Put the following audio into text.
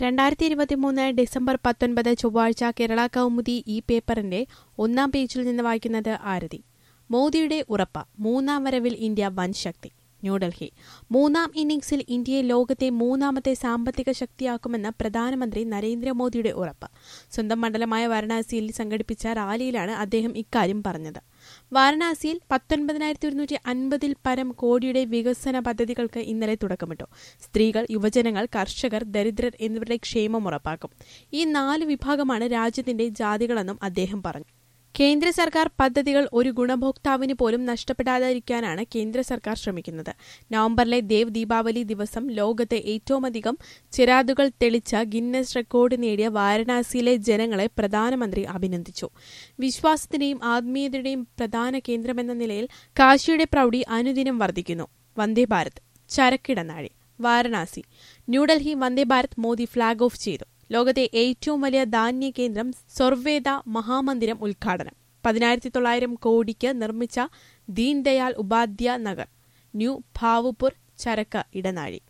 രണ്ടായിരത്തി ഇരുപത്തിമൂന്ന് ഡിസംബർ പത്തൊൻപത് ചൊവ്വാഴ്ച കേരള കൗമുദി ഈ പേപ്പറിന്റെ ഒന്നാം പേജിൽ നിന്ന് വായിക്കുന്നത് ആരതി മോദിയുടെ ഉറപ്പ് മൂന്നാം വരവിൽ ഇന്ത്യ വൻ ശക്തി ന്യൂഡൽഹി മൂന്നാം ഇന്നിംഗ്സിൽ ഇന്ത്യയെ ലോകത്തെ മൂന്നാമത്തെ സാമ്പത്തിക ശക്തിയാക്കുമെന്ന് പ്രധാനമന്ത്രി നരേന്ദ്രമോദിയുടെ ഉറപ്പ് സ്വന്തം മണ്ഡലമായ വാരണാസിയിൽ സംഘടിപ്പിച്ച റാലിയിലാണ് അദ്ദേഹം ഇക്കാര്യം പറഞ്ഞത് വാരണാസിയിൽ പത്തൊൻപതിനായിരത്തി ഒരുന്നൂറ്റി അൻപതിൽ പരം കോടിയുടെ വികസന പദ്ധതികൾക്ക് ഇന്നലെ തുടക്കമിട്ടു സ്ത്രീകൾ യുവജനങ്ങൾ കർഷകർ ദരിദ്രർ എന്നിവരുടെ ക്ഷേമം ഉറപ്പാക്കും ഈ നാല് വിഭാഗമാണ് രാജ്യത്തിന്റെ ജാതികളെന്നും അദ്ദേഹം പറഞ്ഞു കേന്ദ്ര സർക്കാർ പദ്ധതികൾ ഒരു ഗുണഭോക്താവിന് പോലും നഷ്ടപ്പെടാതിരിക്കാനാണ് കേന്ദ്ര സർക്കാർ ശ്രമിക്കുന്നത് നവംബറിലെ ദേവ് ദീപാവലി ദിവസം ലോകത്തെ ഏറ്റവുമധികം ചിരാതുകൾ തെളിച്ച ഗിന്നസ് റെക്കോർഡ് നേടിയ വാരണാസിയിലെ ജനങ്ങളെ പ്രധാനമന്ത്രി അഭിനന്ദിച്ചു വിശ്വാസത്തിന്റെയും ആത്മീയതയുടെയും പ്രധാന കേന്ദ്രമെന്ന നിലയിൽ കാശിയുടെ പ്രൗഢി അനുദിനം വർദ്ധിക്കുന്നു വന്ദേ ഭാരത് ചരക്കിടനാഴി വാരണാസി ന്യൂഡൽഹി വന്ദേ ഭാരത് മോദി ഫ്ളാഗ് ഓഫ് ചെയ്തു ലോകത്തെ ഏറ്റവും വലിയ ധാന്യ കേന്ദ്രം സൊർവേദ മഹാമന്ദിരം ഉദ്ഘാടനം പതിനായിരത്തി തൊള്ളായിരം കോടിക്ക് നിർമ്മിച്ച ദീൻദയാൽ ഉപാധ്യ നഗർ ന്യൂ ഭാവുപുർ ചരക്ക് ഇടനാഴി